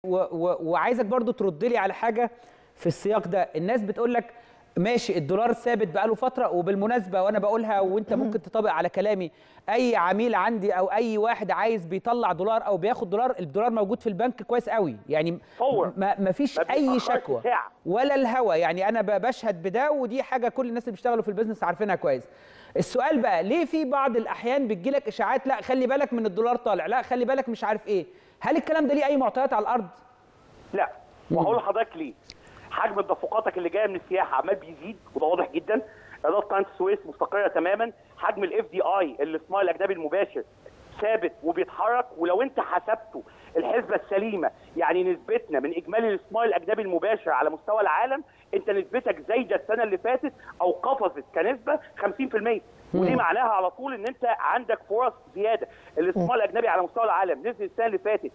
و و وعايزك برضو ترد لي على حاجه في السياق ده الناس بتقول لك ماشي الدولار ثابت بقاله فتره وبالمناسبه وانا بقولها وانت ممكن تطبق على كلامي اي عميل عندي او اي واحد عايز بيطلع دولار او بياخد دولار الدولار موجود في البنك كويس قوي يعني فور. ما ما فيش ما اي بيتأخرش شكوى ساعة. ولا الهوى يعني انا ب- بشهد بده ودي حاجه كل الناس اللي بيشتغلوا في البيزنس عارفينها كويس السؤال بقى ليه في بعض الاحيان بتجيلك اشاعات لا خلي بالك من الدولار طالع لا خلي بالك مش عارف ايه هل الكلام ده ليه اي معطيات على الارض لا وهقول لحضرتك ليه حجم تدفقاتك اللي جايه من السياحه عمال بيزيد وده واضح جدا ايرادات قناه السويس مستقره تماما حجم الاف دي اي الاستثمار الاجنبي المباشر ثابت وبيتحرك ولو انت حسبته الحسبه السليمه يعني نسبتنا من اجمالي الاستثمار الاجنبي المباشر على مستوى العالم انت نسبتك زايده السنه اللي فاتت او قفزت كنسبه 50% ودي معناها على طول ان انت عندك فرص زياده الاستثمار الاجنبي على مستوى العالم نزل السنه اللي فاتت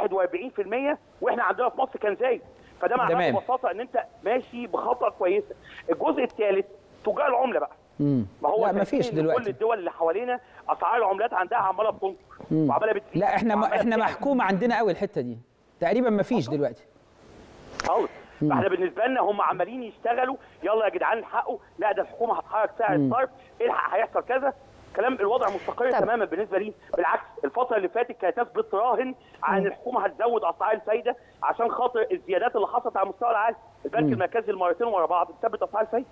41% واحنا عندنا في مصر كان زايد فده معناه تمام. ببساطه ان انت ماشي بخطوه كويسه الجزء الثالث تجار العمله بقى ما هو لا، أنت مفيش شايف إن دلوقتي. كل الدول اللي حوالينا اسعار العملات عندها عماله بتنطر وعماله بتزيد لا احنا ما وعمالة احنا بتعلى. محكومه عندنا قوي الحته دي تقريبا ما فيش دلوقتي خالص فاحنا بالنسبه لنا هم عمالين يشتغلوا يلا يا جدعان الحقوا لا ده الحكومه هتحرك سعر الصرف الحق هيحصل كذا كلام الوضع مستقر طب. تماما بالنسبه لي بالعكس الفتره اللي فاتت كانت ناس بتراهن على ان الحكومه هتزود اسعار الفايده عشان خاطر الزيادات اللي حصلت على مستوى العالم البنك المركزي المرتين ورا بعض ثبت اسعار الفايده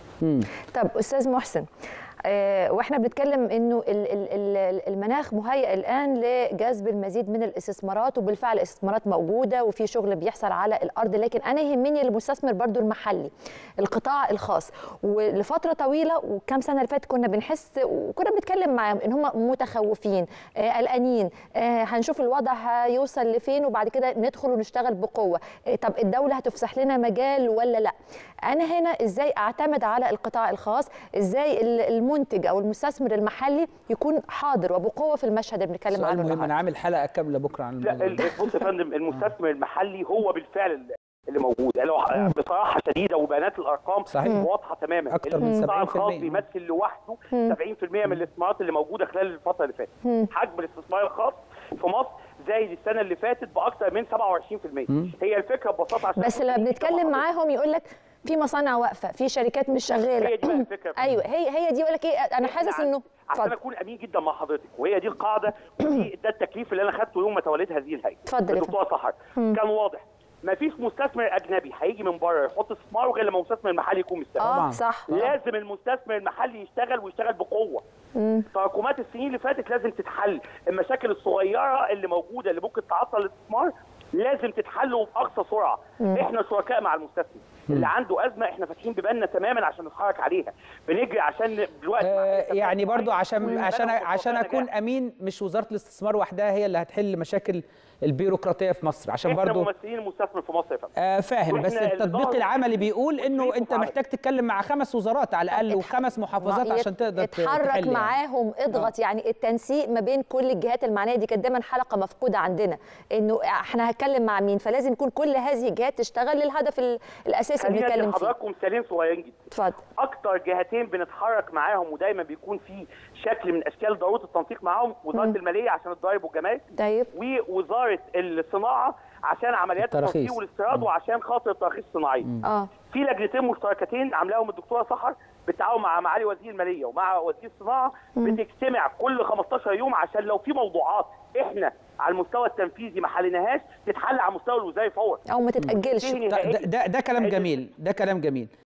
طب استاذ محسن آه، واحنا بنتكلم انه ال- ال- ال- المناخ مهيئ الان لجذب المزيد من الاستثمارات وبالفعل الاستثمارات موجوده وفي شغل بيحصل على الارض لكن انا يهمني المستثمر برضو المحلي القطاع الخاص ولفتره طويله وكم سنه اللي فاتت كنا بنحس وكنا بنتكلم معاهم ان هم متخوفين آه، قلقانين آه، هنشوف الوضع هيوصل لفين وبعد كده ندخل ونشتغل بقوه آه، طب الدوله هتفسح لنا مجال ولا لا انا هنا ازاي اعتمد على القطاع الخاص ازاي ال- المنتج او المستثمر المحلي يكون حاضر وبقوه في المشهد اللي بنتكلم سؤال عنه مهم انا النهارده عامل حلقه كامله بكره عن لا الموضوع ال- ده. بص يا فندم المستثمر المحلي هو بالفعل اللي موجود يعني لو بصراحه شديده وبيانات الارقام صحيح. واضحه تماما أكتر من القطاع 70%. الخاص بيمثل لوحده 70% من الاستثمارات اللي موجوده خلال الفتره اللي فاتت حجم الاستثمار الخاص في مصر زايد السنه اللي فاتت باكثر من 27% هي الفكره ببساطه عشان بس لما بنتكلم معاهم يقول لك في مصانع واقفه في شركات مش شغاله هي دي بقى الفكرة. ايوه هي هي دي يقول لك ايه انا حاسس انه عشان اتفضل اكون امين جدا مع حضرتك وهي دي القاعده ودي ده التكليف اللي انا خدته يوم ما توليت هذه الهيئه اتفضل يا الدكتور سحر كان واضح ما فيش مستثمر اجنبي هيجي من بره يحط استثماره غير لما المستثمر المحلي يكون مستثمر اه طبعاً. صح لازم المستثمر المحلي يشتغل ويشتغل بقوه تراكمات السنين اللي فاتت لازم تتحل المشاكل الصغيره اللي موجوده اللي ممكن تعطل الاستثمار لازم تتحل وباقصى سرعه احنا شركاء مع المستثمر اللي عنده ازمه احنا فاتحين بيباننا تماما عشان نتحرك عليها بنجري عشان دلوقتي مع آه، حتة يعني برضو عشان مم. عشان بدأوا عشان خطوات اكون نجاح. امين مش وزاره الاستثمار وحدها هي اللي هتحل مشاكل البيروقراطيه في مصر عشان احنا برضو ممثلين المستثمر في مصر يا فندم آه فاهم بس وإحنا التطبيق الإدارة العملي بيقول انه والتطبيق انت عملي. محتاج تتكلم مع خمس وزارات على الاقل وخمس محافظات ما- عشان تقدر ت- اتحرك تحل يعني. معاهم اضغط يعني التنسيق ما بين كل الجهات المعنيه دي كانت دايما حلقه مفقوده عندنا انه احنا هنتكلم مع مين فلازم يكون كل هذه الجهات تشتغل للهدف ال- الاساسي اللي خلينا بنتكلم ندي فيه لحضراتكم مثالين صغيرين جدا اتفضل اكتر جهتين بنتحرك معاهم ودايما بيكون في شكل من اشكال ضروره التنسيق معاهم وزاره الماليه عشان الضرائب والجمارك طيب ووزاره الصناعه عشان عمليات التراخيص. التصدير والاستيراد وعشان خاطر التراخيص الصناعيه اه في لجنتين مشتركتين عاملاهم الدكتوره سحر بالتعاون مع معالي وزير الماليه ومع وزير الصناعه بتجتمع كل 15 يوم عشان لو في موضوعات احنا على المستوى التنفيذي ما حليناهاش تتحل على المستوى الوزاري فورا او ما تتاجلش تنتهي ده, نهائياً. ده, ده كلام جميل ده كلام جميل